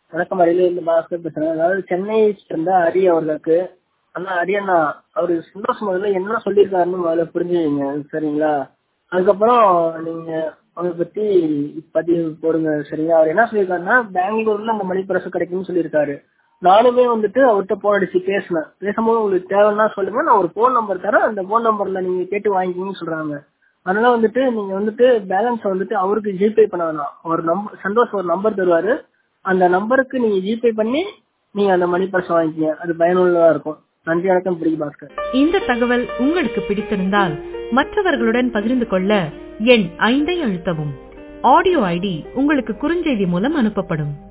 வணக்கம் அரியலூர் இருந்து பாஸ்கர் பேசுறேன் அதாவது சென்னை சேர்ந்த ஹரி அவர்களுக்கு அண்ணா ஹரி அண்ணா அவரு சந்தோஷ் முதல்ல என்ன சொல்லியிருக்காருன்னு முதல்ல புரிஞ்சுக்கங்க சரிங்களா அதுக்கப்புறம் நீங்க அவரை பத்தி பதிவு போடுங்க சரிங்களா அவர் என்ன சொல்லியிருக்காருன்னா பெங்களூர்ல அந்த மணி பிரசு கிடைக்கும்னு சொல்லியிருக்காரு நானுமே வந்துட்டு அவர்கிட்ட போன் அடிச்சு பேசினேன் பேசும்போது உங்களுக்கு தேவைன்னா சொல்லுங்க நான் ஒரு ஃபோன் நம்பர் தரேன் அந்த ஃபோன் நம்பர்ல நீங்க கேட்டு வாங்கிக்கிங்கன்னு சொல்றாங்க அதனால வந்துட்டு நீங்க வந்துட்டு பேலன்ஸ் வந்துட்டு அவருக்கு ஜிபே பண்ண வேணாம் ஒரு நம்பர் சந்தோஷ் ஒரு நம்பர் தருவாரு அந்த நம்பருக்கு நீங்க ஜிபே பண்ணி நீங்க அந்த மணி பர்ஸ் வாங்கிக்கங்க அது பயனுள்ளதா இருக்கும் நன்றி வணக்கம் பிடி பாஸ்கர் இந்த தகவல் உங்களுக்கு பிடித்திருந்தால் மற்றவர்களுடன் பகிர்ந்து கொள்ள எண் ஐந்தை அழுத்தவும் ஆடியோ ஐடி உங்களுக்கு குறுஞ்செய்தி மூலம் அனுப்பப்படும்